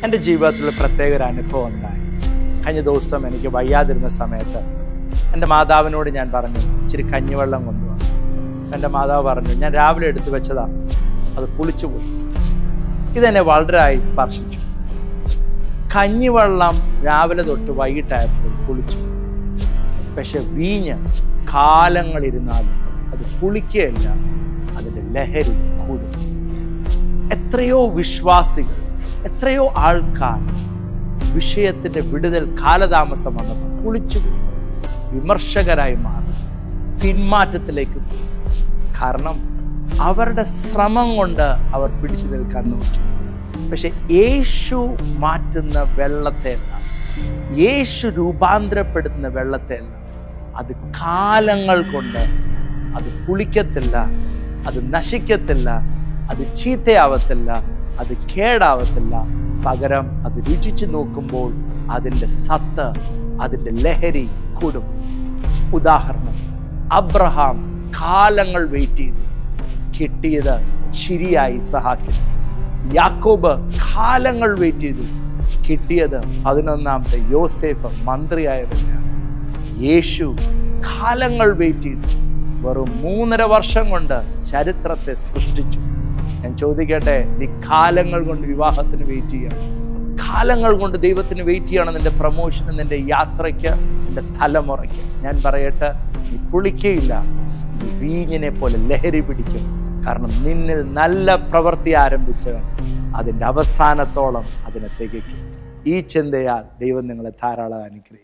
എൻ്റെ ജീവിതത്തിൽ പ്രത്യേക ഒരു അനുഭവം ഉണ്ടായി കഴിഞ്ഞ ദിവസം എനിക്ക് വയ്യാതിരുന്ന സമയത്ത് എൻ്റെ മാതാവിനോട് ഞാൻ പറഞ്ഞു ഇച്ചിരി കഞ്ഞിവെള്ളം കൊണ്ടുപോകാം എൻ്റെ മാതാവ് പറഞ്ഞു ഞാൻ രാവിലെ എടുത്തു വെച്ചതാ അത് പുളിച്ചുപോയി ഇതെന്നെ വളരെയായി സ്പർശിച്ചു കഞ്ഞിവെള്ളം രാവിലെ തൊട്ട് വൈകിട്ടായപ്പോൾ പുളിച്ചു പക്ഷെ വീഞ്ഞ് കാലങ്ങളിരുന്നാലും അത് പുളിക്കുകയല്ല അതിൻ്റെ ലഹരി കൂടും എത്രയോ വിശ്വാസികൾ എത്രയോ ആൾക്കാർ വിഷയത്തിൻ്റെ വിടുതൽ കാലതാമസം വന്നപ്പോൾ പുളിച്ചുപോയി വിമർശകരായി മാറി പിന്മാറ്റത്തിലേക്ക് പോയി കാരണം അവരുടെ ശ്രമം കൊണ്ട് അവർ പിടിച്ചു നിൽക്കാൻ നോക്കി പക്ഷെ യേശു മാറ്റുന്ന വെള്ളത്തെയല്ല യേശു രൂപാന്തരപ്പെടുത്തുന്ന വെള്ളത്തെയല്ല അത് കാലങ്ങൾ കൊണ്ട് അത് പുളിക്കത്തില്ല അത് നശിക്കത്തില്ല അത് ചീത്തയാവത്തില്ല അത് കേടാവത്തില്ല പകരം അത് രുചിച്ചു നോക്കുമ്പോൾ അതിൻ്റെ സത്ത് അതിൻ്റെ ലഹരി കൂടും ഉദാഹരണം അബ്രഹാം കാലങ്ങൾ വെയിറ്റ് ചെയ്തു കിട്ടിയത് ശരിയായി സഹാക്കിന് യാക്കോബ് കാലങ്ങൾ വെയിറ്റ് ചെയ്തു കിട്ടിയത് പതിനൊന്നാമത്തെ യോസേഫ് മന്ത്രിയായവനെയാണ് യേശു കാലങ്ങൾ വെയിറ്റ് ചെയ്തു വെറും മൂന്നര വർഷം കൊണ്ട് ചരിത്രത്തെ സൃഷ്ടിച്ചു ഞാൻ ചോദിക്കട്ടെ നീ കാലങ്ങൾ കൊണ്ട് വിവാഹത്തിന് വെയിറ്റ് ചെയ്യണം കാലങ്ങൾ കൊണ്ട് ദൈവത്തിന് വെയിറ്റ് ചെയ്യണം നിന്റെ പ്രൊമോഷന് നിന്റെ യാത്രയ്ക്ക് നിന്റെ തലമുറയ്ക്ക് ഞാൻ പറയട്ടെ നീ പുളിക്കയില്ല നീ വീഞ്ഞിനെ പോലെ ലഹരി പിടിക്കും കാരണം നിന്നിൽ നല്ല പ്രവൃത്തി ആരംഭിച്ചവൻ അതിൻ്റെ അവസാനത്തോളം അതിനെ തികയ്ക്കും ഈ ചിന്തയാൽ ദൈവം നിങ്ങളെ ധാരാളം അനുഗ്രഹിക്കും